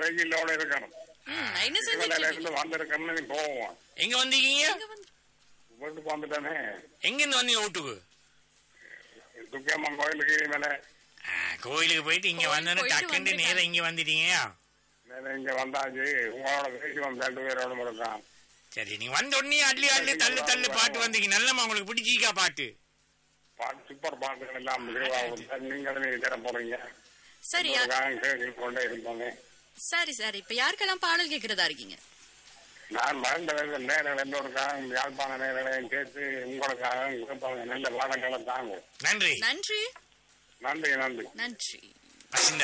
வெயிலோட இருக்கணும் ம், நான் என்ன இவளையில செஞ்சிட்டு இருந்து வந்திருக்கணும்னு நீ போவோம் எங்க வந்தீங்க வீட்டுக்கு வந்துட்டானே எங்க இருந்து வந்தீங்க வீட்டுக்கு துக்கியம்மன் கோயிலுக்கு மேல ஆ, கோயிலுக்கு போயிட்டு இங்க கோயில் வந்தோன்னு போயிட்டு டக்குன்னு வந்துட்டாங்க. நேரம் இங்க வந்துட்டீங்க மேல இங்க வந்தாச்சு உங்களோட பேசி வந்து ரெண்டு பேரோட இருக்கான் சரி நீங்க வந்த உடனே அள்ளி அள்ளி தள்ளு தள்ளு பாட்டு வந்தீங்க நல்லம்மா உங்களுக்கு பிடிச்சிக்கா பாட்டு பாட்டு சூப்பர் பாட்டுகள் எல்லாம் திருவாரூர் நீங்களும் தர போறீங்க சரி யா- உங்களுக்காக கேட்டு கொண்டே இருந்தோமே சரி சரி இப்ப யாருக்கெல்லாம் பாடல் கேக்குறதா இருக்கீங்க நான் மறந்த நேரங்கள் எல்லோருக்காக யாழ்ப்பாண நேரங்களையும் சேர்த்து உங்களுக்காக கேட்பாங்க நல்ல பாடங்களை தாங்க நன்றி நன்றி நன்றி நன்றி நன்றி பசிந்த